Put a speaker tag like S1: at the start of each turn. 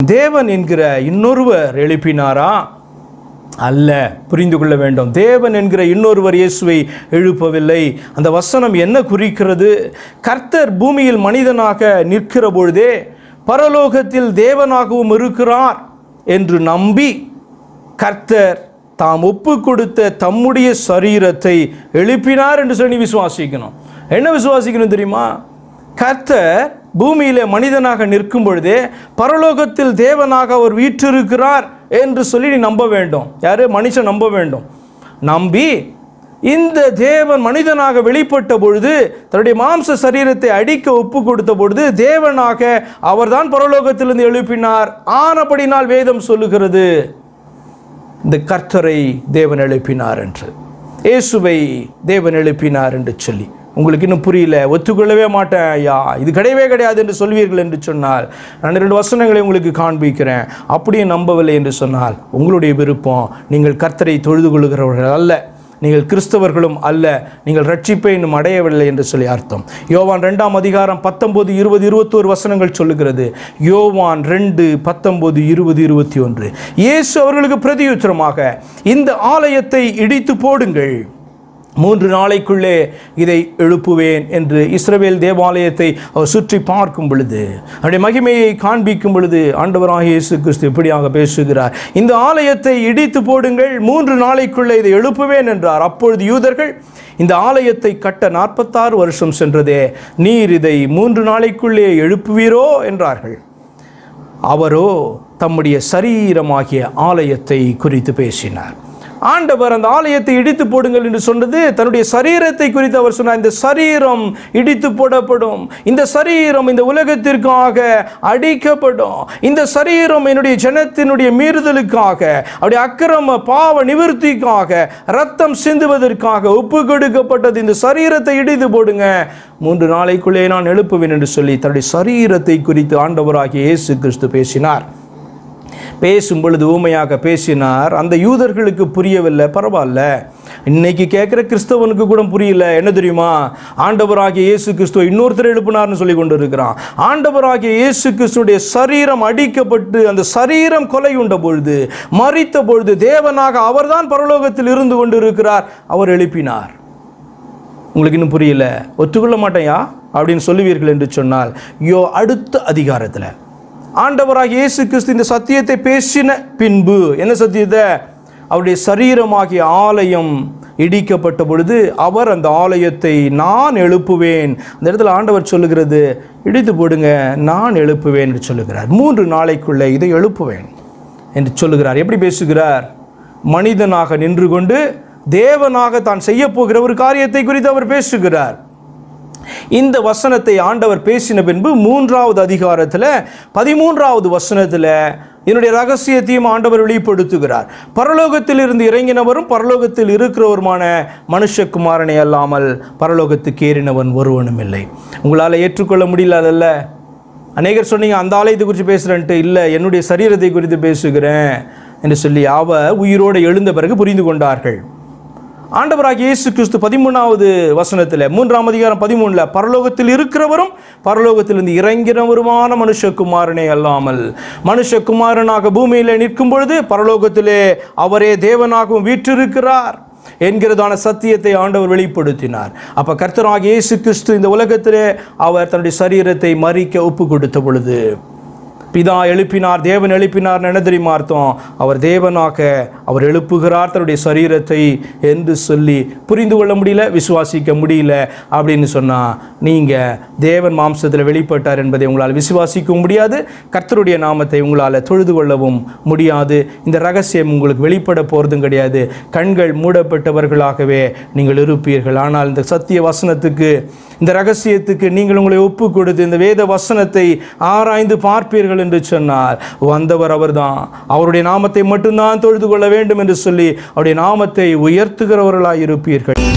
S1: தேவன் என்கிற இன்னொருவர் எழுப்பினாரா அல்ல புரிந்து கொள்ள வேண்டும் தேவன் என்கிற இன்னொருவர் இயேசுவை எழுப்பவில்லை அந்த வசனம் என்ன குறிக்கிறது கர்த்தர் பூமியில் மனிதனாக நிற்கிற பொழுதே பரலோகத்தில் தேவனாகவும் இருக்கிறார் என்று நம்பி கர்த்தர் தாம் ஒப்பு கொடுத்த தம்முடைய சரீரத்தை எழுப்பினார் என்று சொல்லி விசுவாசிக்கணும் என்ன விசுவாசிக்கணும் தெரியுமா கர்த்தர் பூமியிலே மனிதனாக நிற்கும் பொழுதே பரலோகத்தில் தேவனாக அவர் வீற்றிருக்கிறார் என்று சொல்லி நீ நம்ப வேண்டும் யாரு மனுஷன் நம்ப வேண்டும் நம்பி இந்த தேவன் மனிதனாக வெளிப்பட்ட பொழுது தன்னுடைய மாம்ச சரீரத்தை அடிக்க ஒப்பு கொடுத்த பொழுது தேவனாக அவர்தான் பரலோகத்திலிருந்து எழுப்பினார் ஆனபடினால் வேதம் சொல்லுகிறது இந்த கர்த்தரை தேவன் எழுப்பினார் என்று இயேசுவை தேவன் எழுப்பினார் என்று சொல்லி உங்களுக்கு இன்னும் புரியல ஒத்துக்கொள்ளவே மாட்டேன் ஐயா இது கிடையவே கிடையாது என்று சொல்வீர்கள் என்று சொன்னால் நான் இரண்டு வசனங்களை உங்களுக்கு காண்பிக்கிறேன் அப்படியே நம்பவில்லை என்று சொன்னால் உங்களுடைய விருப்பம் நீங்கள் கர்த்தரை தொழுது கொள்கிறவர்கள் அல்ல நீங்கள் கிறிஸ்தவர்களும் அல்ல நீங்கள் ரட்சிப்பை இன்னும் அடையவில்லை என்று சொல்லி அர்த்தம் யோவான் ரெண்டாம் அதிகாரம் பத்தொன்பது இருபது இருபத்தோரு வசனங்கள் சொல்லுகிறது யோவான் ரெண்டு பத்தொன்பது இருபது இருபத்தி ஒன்று இயேசு அவர்களுக்கு பிரதியுத்தரமாக இந்த ஆலயத்தை இடித்து போடுங்கள் மூன்று நாளைக்குள்ளே இதை எழுப்புவேன் என்று இஸ்ரவேல் தேவாலயத்தை அவர் சுற்றி பார்க்கும் பொழுது அவருடைய மகிமையை காண்பிக்கும் பொழுது ஆண்டவராக இயேசு கிறிஸ்து இப்படியாக பேசுகிறார் இந்த ஆலயத்தை இடித்து போடுங்கள் மூன்று நாளைக்குள்ளே இதை எழுப்புவேன் என்றார் அப்பொழுது யூதர்கள் இந்த ஆலயத்தை கட்ட நாற்பத்தாறு வருஷம் சென்றதே நீர் இதை மூன்று நாளைக்குள்ளே எழுப்புவீரோ என்றார்கள் அவரோ தம்முடைய சரீரமாகிய ஆலயத்தை குறித்து பேசினார் ஆண்டவர் அந்த ஆலயத்தை இடித்து போடுங்கள் என்று சொன்னது தன்னுடைய சரீரத்தை குறித்து அவர் சொன்னார் இந்த சரீரம் இடித்து போடப்படும் இந்த சரீரம் இந்த உலகத்திற்காக அடிக்கப்படும் இந்த சரீரம் என்னுடைய ஜனத்தினுடைய மீறுதலுக்காக அவருடைய அக்கிரம பாவ நிவர்த்திக்காக ரத்தம் சிந்துவதற்காக ஒப்பு கொடுக்கப்பட்டது இந்த சரீரத்தை இடித்து போடுங்க மூன்று நாளைக்குள்ளே நான் எழுப்புவேன் என்று சொல்லி தன்னுடைய சரீரத்தை குறித்து ஆண்டவராகிய இயேசு கிறிஸ்து பேசினார் பேசும் பொழுது ஊமையாக பேசினார் அந்த யூதர்களுக்கு புரியவில்லை பரவாயில்ல இன்னைக்கு கேட்குற கிறிஸ்தவனுக்கு கூட புரியல என்ன தெரியுமா ஆண்டவராகிய இயேசு கிறிஸ்துவ இன்னொருத்தர் எழுப்பினார்னு சொல்லி கொண்டு இருக்கிறான் ஆண்டவராகிய இயேசு கிறிஸ்துடைய சரீரம் அடிக்கப்பட்டு அந்த சரீரம் கொலை உண்ட பொழுது மறித்த பொழுது தேவனாக அவர்தான் பரலோகத்தில் இருந்து கொண்டு இருக்கிறார் அவர் எழுப்பினார் உங்களுக்கு இன்னும் புரியல ஒத்துக்கொள்ள மாட்டேயா அப்படின்னு சொல்லுவீர்கள் என்று சொன்னால் யோ அடுத்த அதிகாரத்தில் ஆண்டவராக இயேசு கிறிஸ்து இந்த சத்தியத்தை பேசின பின்பு என்ன சத்தியத்தை அவருடைய சரீரமாகிய ஆலயம் இடிக்கப்பட்ட பொழுது அவர் அந்த ஆலயத்தை நான் எழுப்புவேன் அந்த இடத்துல ஆண்டவர் சொல்லுகிறது இடித்து போடுங்க நான் எழுப்புவேன் என்று சொல்லுகிறார் மூன்று நாளைக்குள்ளே இதை எழுப்புவேன் என்று சொல்லுகிறார் எப்படி பேசுகிறார் மனிதனாக நின்று கொண்டு தேவனாக தான் செய்ய போகிற ஒரு காரியத்தை குறித்து அவர் பேசுகிறார் இந்த வசனத்தை ஆண்டவர் பேசின பின்பு மூன்றாவது அதிகாரத்தில் பதிமூன்றாவது வசனத்தில் என்னுடைய ரகசியத்தையும் ஆண்டவர் வெளிப்படுத்துகிறார் பரலோகத்தில் இருந்து இறங்கினவரும் பரலோகத்தில் இருக்கிறவருமான மனுஷகுமாரனை அல்லாமல் பரலோகத்துக்கு ஏறினவன் ஒருவனும் இல்லை உங்களால் ஏற்றுக்கொள்ள முடியல அநேகர் சொன்னீங்க அந்த ஆலயத்தை குறித்து பேசுகிறேன்ட்டு இல்லை என்னுடைய சரீரத்தை குறித்து பேசுகிறேன் என்று சொல்லி அவ உயிரோடு எழுந்த பிறகு புரிந்து கொண்டார்கள் ஆண்டவராகிய இயேசு கிறிஸ்து பதிமூணாவது வசனத்தில் மூன்றாம் அதிகாரம் பதிமூணில் பரலோகத்தில் இருக்கிறவரும் பரலோகத்திலிருந்து இறங்கிறவருமான மனுஷகுமாரனே அல்லாமல் மனுஷகுமாரனாக பூமியில் நிற்கும் பொழுது பரலோகத்திலே அவரே தேவனாகவும் வீற்றிருக்கிறார் என்கிறதான சத்தியத்தை ஆண்டவர் வெளிப்படுத்தினார் அப்ப கர்த்தராகிய இயேசு கிறிஸ்து இந்த உலகத்திலே அவர் தன்னுடைய சரீரத்தை மறிக்க ஒப்பு கொடுத்த பொழுது பிதா எழுப்பினார் தேவன் எழுப்பினார் என்ன தெரியுமா அர்த்தம் அவர் தேவனாக அவர் எழுப்புகிறார் தன்னுடைய சரீரத்தை என்று சொல்லி புரிந்து கொள்ள முடியல விசுவாசிக்க முடியல அப்படின்னு சொன்னால் நீங்கள் தேவன் மாம்சத்தில் வெளிப்பட்டார் என்பதை உங்களால் விசுவாசிக்கவும் முடியாது கர்த்தருடைய நாமத்தை உங்களால் தொழுது கொள்ளவும் முடியாது இந்த ரகசியம் உங்களுக்கு வெளிப்பட போகிறதும் கிடையாது கண்கள் மூடப்பட்டவர்களாகவே நீங்கள் இருப்பீர்கள் ஆனால் இந்த சத்திய வசனத்துக்கு இந்த ரகசியத்துக்கு நீங்கள் உங்களை ஒப்பு கொடுத்து இந்த வேத வசனத்தை ஆராய்ந்து பார்ப்பீர்கள் என்று சொன்னார் வந்தவர் அவர்தான் அவருடைய நாமத்தை மட்டும்தான் தொழுது கொள்ள வேண்டும் என்று சொல்லி அவருடைய நாமத்தை உயர்த்துகிறவர்களாய் இருப்பீர்கள்